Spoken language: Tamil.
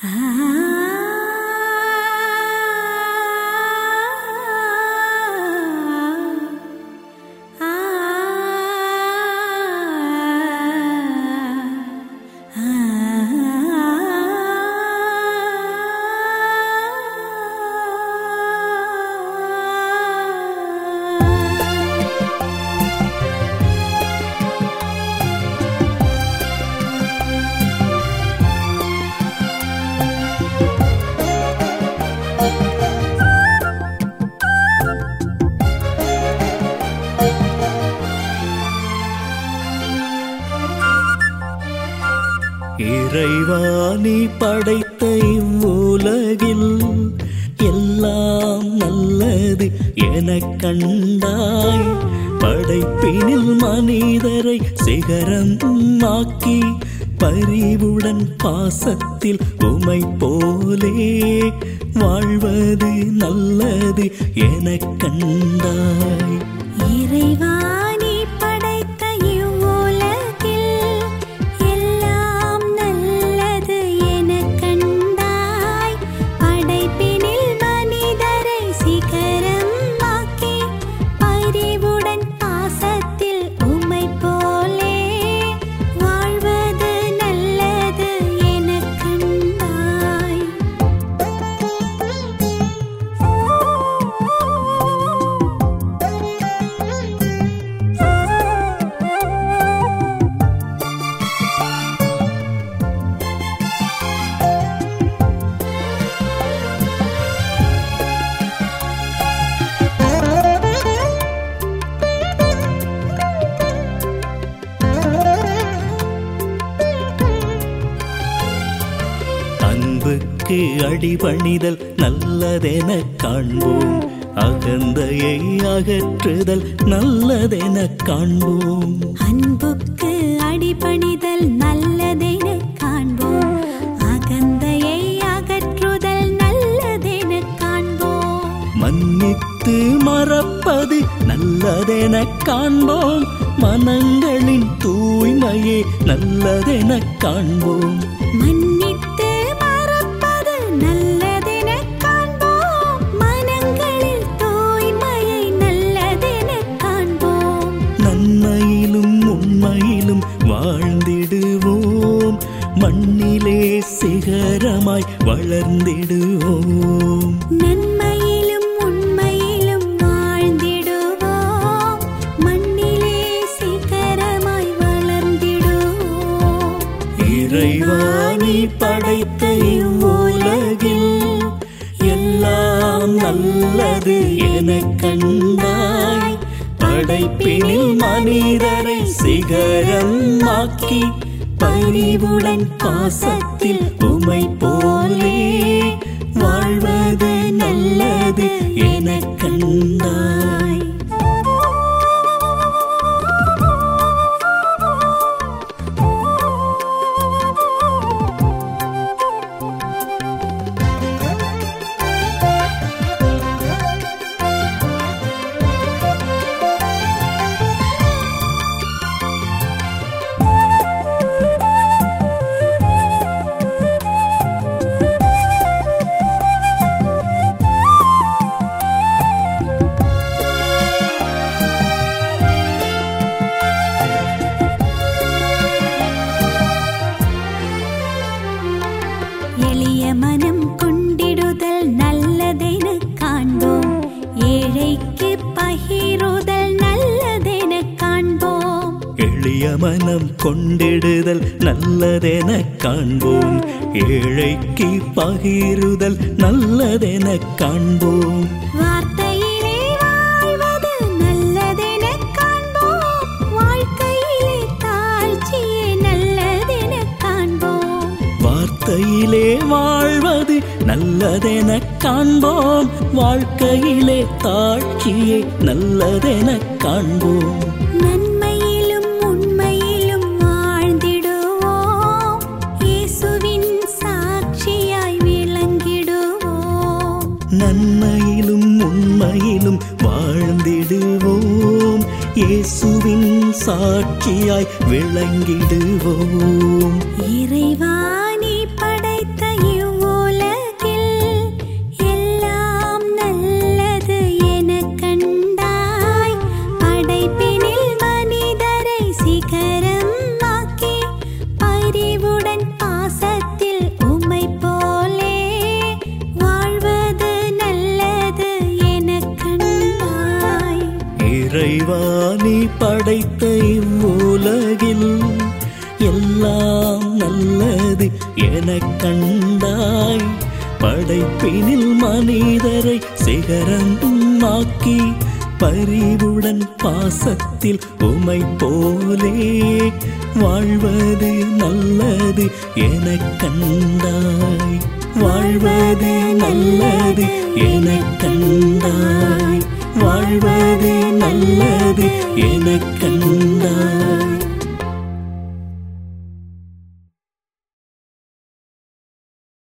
இறைவா நீ படைத்த இவ்வுலகில் எல்லாம் நல்லது எனக் கண்டாய் படைப்பினில் மனிதரை சிகரம் ஆக்கி பரிவுடன் பாசத்தில் உமை போலே வாழ்வது நல்லது எனக் கண்டாய் இறைவா நீ படைத்த இவ்வுலகில் எல்லாம் நல்லது எனக் கண்டாய் படைப்பினில் மனிதரை சிகரம் ஆக்கி பரிவுடன் பாசத்தில் உமை போலே வாழ்வது நல்லது எனக் கண்டாய் அன்புக்கு அடிபணிதல் நல்லதெனக் காண்போம் அகந்தையை அகற்றுதல் நல்லதெனக் காண்போம் அன்புக்கு அடிபணிதல் நல்லதெனக் காண்போம் அகந்தையை அகற்றுதல் நல்லதெனக் காண்போம் மன்னித்து மறப்பது நல்லதெனக் காண்போம் மனங்களின் தூய்மையே நல்லதெனக் காண்போம் மன்னித்து மறப்பது நல்லதெனக் காண்போம் மனங்களில் தூய்மையை நல்லதெனக் காண்போம் நன்மையிலும் உண்மையிலும் வாழ்ந்திடுவோம் மண்ணிலே சிகரமாய் வளர்ந்திடுவோம் நன்மையிலும் உண்மையிலும் வாழ்ந்திடுவோம் மண்ணிலே சிகரமாய் வளர்ந்திடுவோம் இறைவா நீ படைத்த இவ்வுலகில் எல்லாம் நல்லது எனக் கண்டாய் படைப்பினில் மனிதரை சிகரம் ஆக்கி பரிவுடன் பாசத்தில் உமை போலே வாழ்வது நல்லது எனக் கண்டாய் எளிய மனம் கொண்டிடுதல் நல்லதெனக் காண்போம் ஏழைக்கு பகிருதல் நல்லதெனக் காண்போம் எளிய மனம் கொண்டிடுதல் நல்லதெனக் காண்போம் ஏழைக்கு பகிருதல் நல்லதெனக் காண்போம் வார்த்தையிலே வாழ்வது நல்லதெனக் காண்போம் வாழ்க்கையிலே தாழ்ச்சியே நல்லதெனக் காண்போம் வார்த்தையிலே வாழ்வது நல்லதெனக் காண்போம் வாழ்க்கையிலே தாட்சியே நல்லதெனக் காண்போம் நன்மையிலும் உண்மையிலும் வாழ்ந்திடுவோம் இயேசுவின் சாட்சியாய் விளங்கிடுவோம் நன்மையிலும் உண்மையிலும் வாழ்ந்திடுவோம் இயேசுவின் சாட்சியாய் விளங்கிடுவோம் இறைவா நீ படைத்த இவ் படைத்த இவ்வுலகில் எல்லாம் நல்லது எனக் கண்டாய் படைப்பினில் மனிதரை சிகரமாக்கி பரிவுடன் பாசத்தில் உமை போலே வாழ்வது நல்லது எனக் கண்டாய் வாழ்வது நல்லது எனக் கண்டாய் வாழ்வது நல்லது எனக் கண்டாய்